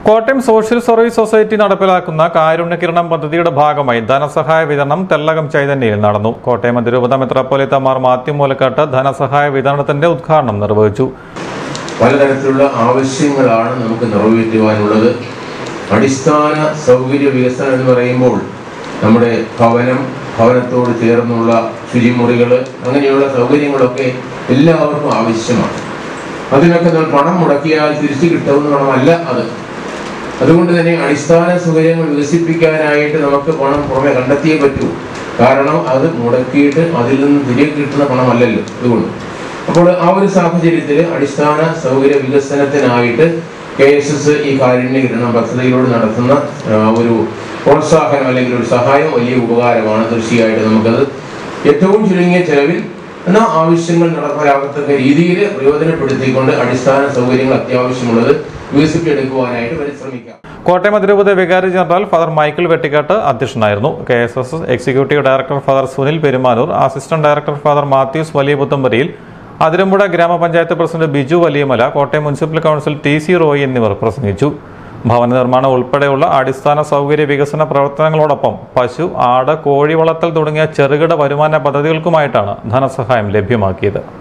Kottayam social service society നടപ്പിലാക്കുന്ന കാരുണ്യകിരണം പദ്ധതിയുടെ ഭാഗമായി ധനസഹായ വിതരണം തെല്ലകം ചൈതന്യയിൽ നടന്നു കോട്ടയം അതിരൂപത മെത്രാപ്പൊലിത്ത മാർ മാത്യു മൂലക്കാട്ട് ധനസഹായ വിതരണത്തിന്റെ ഉദ്ഘാടനം നിർവഹിച്ചു പലതരത്തിലുള്ള ആവശ്യങ്ങളാണ് നമുക്ക് നിറവേറ്റുവാനുള്ളത് അടിസ്ഥാന സൗകര്യ വികസനം എന്ന് പറയുമ്പോൾ നമ്മുടെ ഭവനം ഭവനത്തോട് ചേർന്നുള്ള ശുചിമുറികൾ അങ്ങനെയുള്ള സൗകര്യങ്ങളൊക്കെ എല്ലാവർക്കും ആവശ്യമാണ് അതിനൊക്കെ നമ്മൾ പണം മുടക്കിയാൽ തിരിച്ചു കിട്ടാവുന്ന പണമല്ല അത് അതുകൊണ്ട് തന്നെ അടിസ്ഥാന സൗകര്യങ്ങൾ വികസിപ്പിക്കാനായിട്ട് നമുക്ക് പണം പുറമെ കണ്ടെത്തിയേ പറ്റൂ കാരണം അത് മുടക്കിയിട്ട് അതിൽ നിന്ന് തിരികെ കിട്ടുന്ന പണമല്ലല്ലോ അതുകൊണ്ട് അപ്പോൾ ആ ഒരു സാഹചര്യത്തിൽ അടിസ്ഥാന സൗകര്യ വികസനത്തിനായിട്ട് കെ എസ് എസ് ഈ കാരുണ്യ കിരണം പദ്ധതിയിലൂടെ നടത്തുന്ന ആ, ഒരു പ്രോത്സാഹനം അല്ലെങ്കിൽ ഒരു സഹായം വലിയ ഉപകാരമാണ് തീർച്ചയായിട്ടും നമുക്കത് ഏറ്റവും ചുരുങ്ങിയ ചെലവിൽ എന്നാൽ ആവശ്യങ്ങൾ നടപ്പിലാകത്തക്ക രീതിയിൽ പ്രയോജനപ്പെടുത്തിക്കൊണ്ട് അടിസ്ഥാന സൗകര്യങ്ങൾ അത്യാവശ്യമുള്ളത് വികസിപ്പിച്ചെടുക്കുവാനായിട്ട് പരിശ്രമിക്കാം കോട്ടയം അതിരൂപത വികാരി ജനറൽ ഫാദർ മൈക്കിൾ വെട്ടിക്കാട്ട് അധ്യക്ഷനായിരുന്നു K S S executive director father Sunil Perumanoor assistant director father Mathews Valiya Puthamparayil Athirampuzha ഗ്രാമപഞ്ചായത്ത് president Biju Valiyamala Kottayam municipal council T C Roy എന്നിവർ പ്രസംഗിച്ചു ഭവന നിർമ്മാണം ഉൾപ്പെടെയുള്ള അടിസ്ഥാന സൗകര്യ വികസന പ്രവർത്തനങ്ങളോടൊപ്പം പശു ആട് കോഴി വളർത്തൽ തുടങ്ങിയ ചെറുകിട വരുമാന പദ്ധതികൾക്കുമായിട്ടാണ് ധനസഹായം ലഭ്യമാക്കിയത്